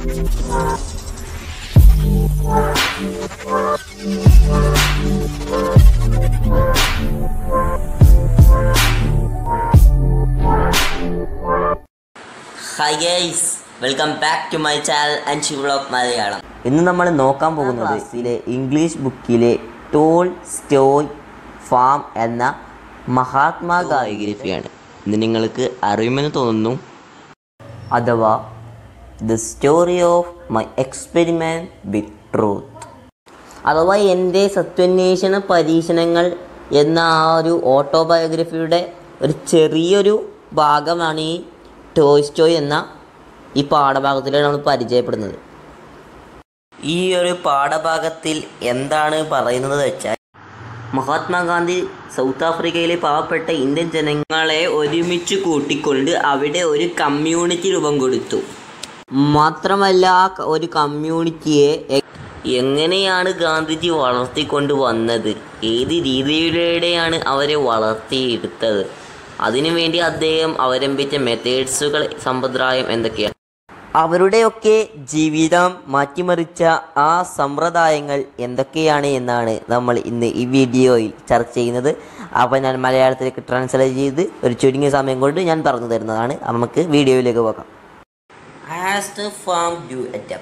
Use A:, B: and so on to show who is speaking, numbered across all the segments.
A: Hi guys welcome back to my channel and vlog Malayalam
B: ഇന്ന് നമ്മൾ നോക്കാൻ പോകുന്നത് ഇതിലെ ഇംഗ്ലീഷ് ബുക്കിലെ ടോൾ സ്റ്റോയ് ഫാം എന്ന മഹാത്മാ
A: ബയോഗ്രഫിയാണ് ഇത് നിങ്ങൾക്ക് അറിയുമെന്ന് തോന്നുന്നു
B: അഥവാ the story of my experiment with truth അഥവാ എൻ്റെ സത്യാന്വേഷണ പരീക്ഷണങ്ങൾ എന്ന ആ ഒരു ഓട്ടോബയോഗ്രഫിയുടെ ഒരു ചെറിയൊരു ഭാഗമാണ് ഈ ടോയ്സ്റ്റോയ് എന്ന ഈ പാഠഭാഗത്തിലൂടെ നമ്മൾ പരിചയപ്പെടുന്നത് ഈ ഒരു പാഠഭാഗത്തിൽ എന്താണ് പറയുന്നത് വെച്ചാൽ മഹാത്മാഗാന്ധി സൗത്ത് ആഫ്രിക്കയിലെ പാവപ്പെട്ട ഇന്ത്യൻ ജനങ്ങളെ ഒരുമിച്ച് കൂട്ടിക്കൊണ്ട് അവിടെ ഒരു കമ്മ്യൂണിറ്റി രൂപം കൊടുത്തു മാത്രമല്ല ആ ക- ഒരു കമ്മ്യൂണിറ്റിയെ എ- എങ്ങനെയാണ് ഗാന്ധിജി വളർത്തിക്കൊണ്ട് വന്നത് ഏത് രീതിയിലൂടെയാണ് അവരെ വളർത്തിയെടുത്തത് അതിനുവേണ്ടി അദ്ദേഹം അവലംബിച്ച മെത്തേഡ്സുകൾ സമ്പ്രദായം എന്തൊക്കെയാണ് അവരുടെയൊക്കെ ജീവിതം മാറ്റിമറിച്ച ആ സമ്പ്രദായങ്ങൾ എന്തൊക്കെയാണ് എന്നാണ് നമ്മൾ ഇന്ന് ഈ വീഡിയോയിൽ ചർച്ച ചെയ്യുന്നത് അപ്പോൾ ഞാൻ മലയാളത്തിലേക്ക് ട്രാൻസ്ലേറ്റ് ചെയ്ത് ഒരു ചുരുങ്ങിയ സമയം കൊണ്ട് ഞാൻ പറഞ്ഞു തരുന്നതാണ് അപ്പോൾ നമുക്ക് വീഡിയോയിലേക്ക് പോകാം ആസ് ദ ഫാം ഡു അറ്റം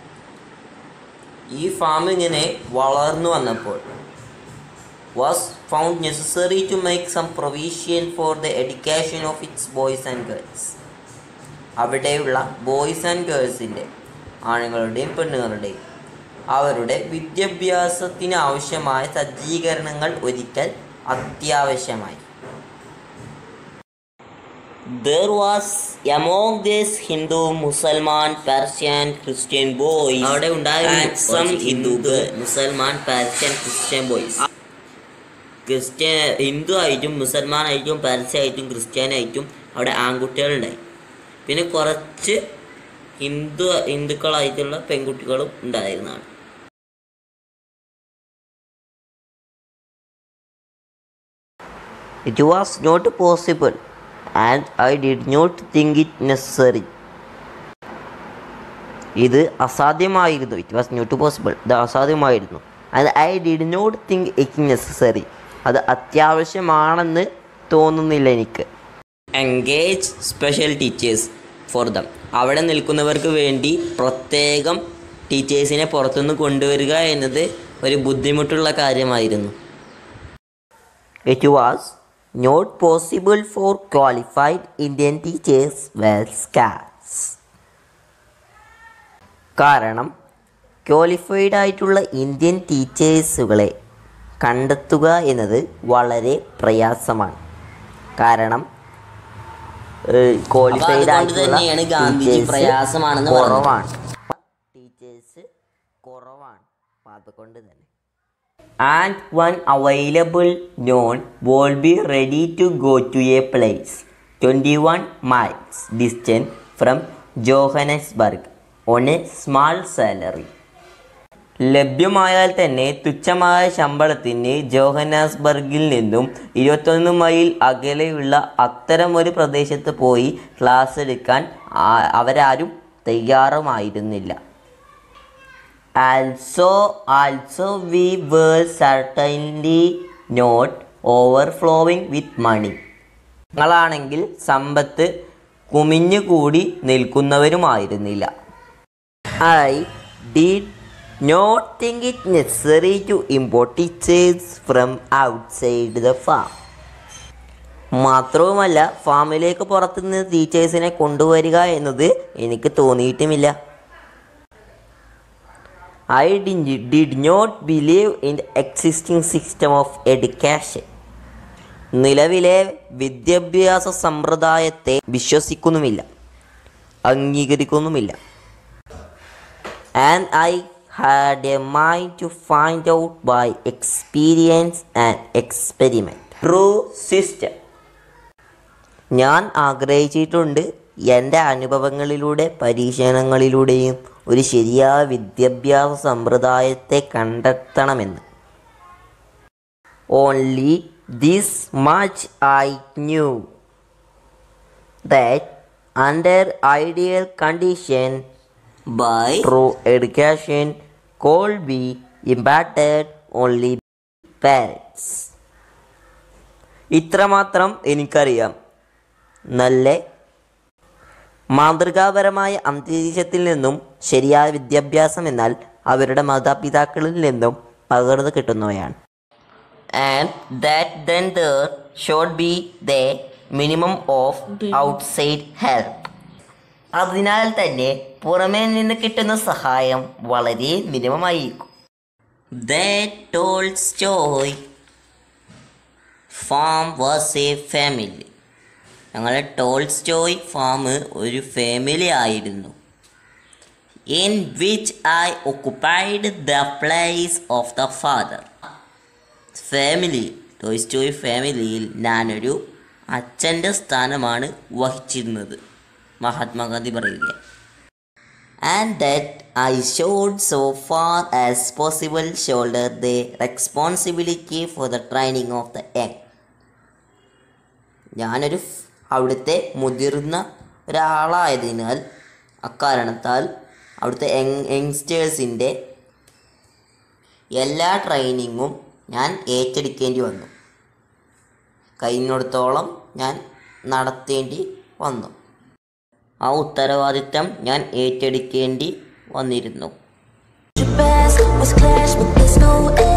B: ഈ ഫാം ഇങ്ങനെ വളർന്നു വന്നപ്പോൾ was found necessary to make some provision for the education of its boys and girls. അവിടെയുള്ള ബോയ്സ് ആൻഡ് ഗേൾസിൻ്റെ ആണുങ്ങളുടെയും പെണ്ണുങ്ങളുടെയും അവരുടെ വിദ്യാഭ്യാസത്തിന് ആവശ്യമായ സജ്ജീകരണങ്ങൾ ഒരുക്കൽ അത്യാവശ്യമായി There was among this Hindu, Musalman, Persian, Christian boys. അവിടെ ഉണ്ടായിരുന്ന some Hindu Musalman Persian Christian boys Christian Hindu ആയിട്ടും മുസൽമാൻ ആയിട്ടും പരസ്യ ആയിട്ടും ക്രിസ്ത്യാനി ആയിട്ടും അവിടെ ആൺകുട്ടികളുണ്ടായി പിന്നെ കുറച്ച് ഹിന്ദു ഹിന്ദുക്കളായിട്ടുള്ള പെൺകുട്ടികളും ഉണ്ടായിരുന്നതാണ് it was not possible and I did not think it necessary ഇത് അസാധ്യമായിരുന്നു ഇറ്റ് വാസ് നോട്ട് പോസിബിൾ ഇത് അസാധ്യമായിരുന്നു and I did not think it necessary അത് അത്യാവശ്യമാണെന്ന് തോന്നുന്നില്ല എനിക്ക് engage special teachers for them അവിടെ നിൽക്കുന്നവർക്ക് വേണ്ടി പ്രത്യേകം ടീച്ചേഴ്സിനെ പുറത്തുനിന്ന് കൊണ്ടുവരിക എന്നത് ഒരു ബുദ്ധിമുട്ടുള്ള കാര്യമായിരുന്നു it was not possible for qualified Indian teachers were scarce കാരണം ക്വാളിഫൈഡ് ആയിട്ടുള്ള ഇന്ത്യൻ ടീച്ചേഴ്സുകളെ കണ്ടെത്തുക എന്നത് വളരെ പ്രയാസമാണ് കാരണം ക്വാളിഫൈഡ്
A: അതുകൊണ്ട് തന്നെയാണ് ഗാന്ധിജി പ്രയാസമാണെന്ന്
B: കുറവാണ് ടീച്ചേഴ്സ് കുറവാണ് അപ്പം അതുകൊണ്ട് തന്നെ and one available none would be ready to go to a place twenty one miles distance from Johannesburg on a small salary ലഭ്യമായാൽ തന്നെ തുച്ഛമായ ശമ്പളത്തിന് ജോഹനാസ്ബർഗിൽ നിന്നും ഇരുപത്തൊന്ന് മൈൽ അകലെയുള്ള അത്തരമൊരു പ്രദേശത്ത് പോയി ക്ലാസ് എടുക്കാൻ ആ- അവരാരും തയ്യാറുമായിരുന്നില്ല also also we were certainly not overflowing with money നിങ്ങളാണെങ്കിൽ സമ്പത്ത് കുമിഞ്ഞുകൂടി നിൽക്കുന്നവരുമായിരുന്നില്ല I did not think it necessary to import teachers from outside the farm മാത്രവുമല്ല ഫാമിലേക്ക് പുറത്തുനിന്ന് ടീച്ചേഴ്സിനെ കൊണ്ടുവരിക എന്നത് എനിക്ക് തോന്നിയിട്ടുമില്ല I did not believe in the existing system of education നിലവിലെ വിദ്യാഭ്യാസ സമ്പ്രദായത്തെ വിശ്വസിക്കുന്നുമില്ല അംഗീകരിക്കുന്നുമില്ല and I had a mind to find out by experience and experiment true system ഞാൻ ആഗ്രഹിച്ചിട്ടുണ്ട് എൻ്റെ അനുഭവങ്ങളിലൂടെ പരീക്ഷണങ്ങളിലൂടെയും ഒരു ശരിയായ വിദ്യാഭ്യാസ സമ്പ്രദായത്തെ കണ്ടെത്തണമെന്ന് only this much I knew that under ideal condition
A: by
B: true education could be imparted only parents ഇത്രമാത്രം എനിക്കറിയാം നല്ല മാതൃകാപരമായ അന്തരീക്ഷത്തിൽ നിന്നും ശരിയായ വിദ്യാഭ്യാസം എന്നാൽ അവരുടെ മാതാപിതാക്കളിൽ നിന്നും പകർന്നു കിട്ടുന്നവയാണ്
A: and that then there should be the minimum of outside help. അതിനാൽ തന്നെ പുറമേ നിന്ന് കിട്ടുന്ന സഹായം വളരെ മിനിമമായിരിക്കും Tolstoy farm was a family ഞങ്ങളുടെ ടോൾസ്റ്റോയ് ഫാം ഒരു ഫാമിലി ആയിരുന്നു in which I occupied the place of the father family Tolstoy ഫാമിലിയിൽ ഞാനൊരു അച്ഛൻ്റെ സ്ഥാനമാണ് വഹിച്ചിരുന്നത് മഹാത്മാഗാന്ധി പറയുക and that I should so far as possible shoulder the responsibility for the training of the young ഞാനൊരു ഫ്- അവിടുത്തെ മുതിർന്ന ഒരാളായതിനാൽ അക്കാരണത്താൽ അവിടുത്തെ യങ് യങ്സ്റ്റേഴ്സിൻ്റെ എല്ലാ ട്രെയിനിങ്ങും ഞാൻ ഏറ്റെടുക്കേണ്ടി വന്നു കഴിഞ്ഞിടത്തോളം ഞാൻ നടത്തേണ്ടി വന്നു ആ ഉത്തരവാദിത്തം ഞാൻ ഏറ്റെടുക്കേണ്ടി വന്നിരുന്നു
C: your best was clash with the school